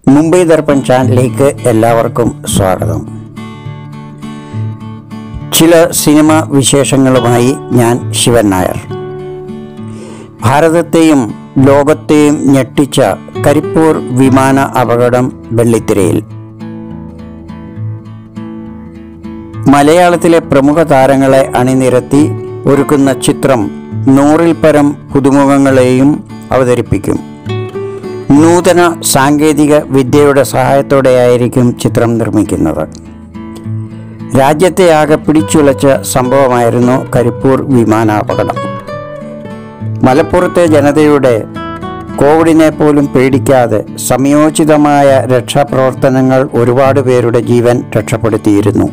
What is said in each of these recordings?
മുംബൈ ദർപ്പൺ ചാനലിലേക്ക് എല്ലാവർക്കും സ്വാഗതം ചില സിനിമ വിശേഷങ്ങളുമായി ഞാൻ ശിവൻ നായർ ഭാരതത്തെയും ലോകത്തെയും ഞെട്ടിച്ച കരിപ്പൂർ വിമാന അപകടം വെള്ളിത്തിരയിൽ മലയാളത്തിലെ പ്രമുഖ താരങ്ങളെ അണിനിരത്തി ഒരുക്കുന്ന ചിത്രം നൂറിൽ പരം പുതുമുഖങ്ങളെയും അവതരിപ്പിക്കും നൂതന സാങ്കേതിക വിദ്യയുടെ സഹായത്തോടെയായിരിക്കും ചിത്രം നിർമ്മിക്കുന്നത് രാജ്യത്തെ ആകെ പിടിച്ചുലച്ച സംഭവമായിരുന്നു കരിപ്പൂർ വിമാനാപകടം മലപ്പുറത്തെ ജനതയുടെ കോവിഡിനെ പോലും പേടിക്കാതെ സംയോജിതമായ രക്ഷാപ്രവർത്തനങ്ങൾ ഒരുപാട് പേരുടെ ജീവൻ രക്ഷപ്പെടുത്തിയിരുന്നു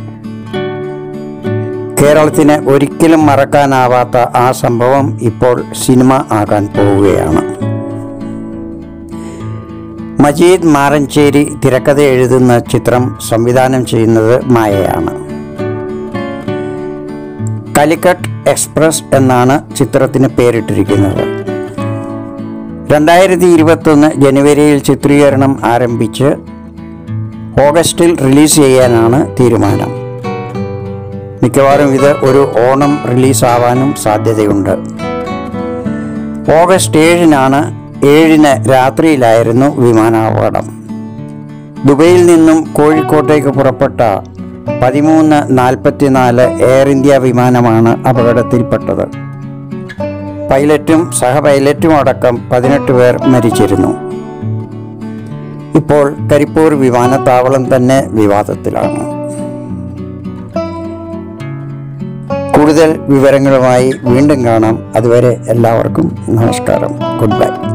കേരളത്തിന് ഒരിക്കലും മറക്കാനാവാത്ത ആ സംഭവം ഇപ്പോൾ സിനിമ ആകാൻ പോവുകയാണ് മജീദ് മാറഞ്ചേരി തിരക്കഥ എഴുതുന്ന ചിത്രം സംവിധാനം ചെയ്യുന്നത് മായയാണ് കലിക്കട്ട് എക്സ്പ്രസ് എന്നാണ് ചിത്രത്തിന് പേരിട്ടിരിക്കുന്നത് രണ്ടായിരത്തി ഇരുപത്തൊന്ന് ജനുവരിയിൽ ചിത്രീകരണം ആരംഭിച്ച് ഓഗസ്റ്റിൽ റിലീസ് ചെയ്യാനാണ് തീരുമാനം മിക്കവാറും ഇത് ഒരു ഓണം റിലീസാവാനും സാധ്യതയുണ്ട് ഓഗസ്റ്റ് ഏഴിനാണ് ഏഴിന് രാത്രിയിലായിരുന്നു വിമാനാപകടം ദുബൈയിൽ നിന്നും കോഴിക്കോട്ടേക്ക് പുറപ്പെട്ട പതിമൂന്ന് നാൽപ്പത്തിനാല് എയർ ഇന്ത്യ വിമാനമാണ് അപകടത്തിൽപ്പെട്ടത് പൈലറ്റും സഹ പൈലറ്റും അടക്കം പതിനെട്ട് പേർ മരിച്ചിരുന്നു ഇപ്പോൾ കരിപ്പൂർ വിമാനത്താവളം തന്നെ വിവാദത്തിലാണ് കൂടുതൽ വിവരങ്ങളുമായി വീണ്ടും കാണാം അതുവരെ എല്ലാവർക്കും നമസ്കാരം ഗുഡ് ബൈ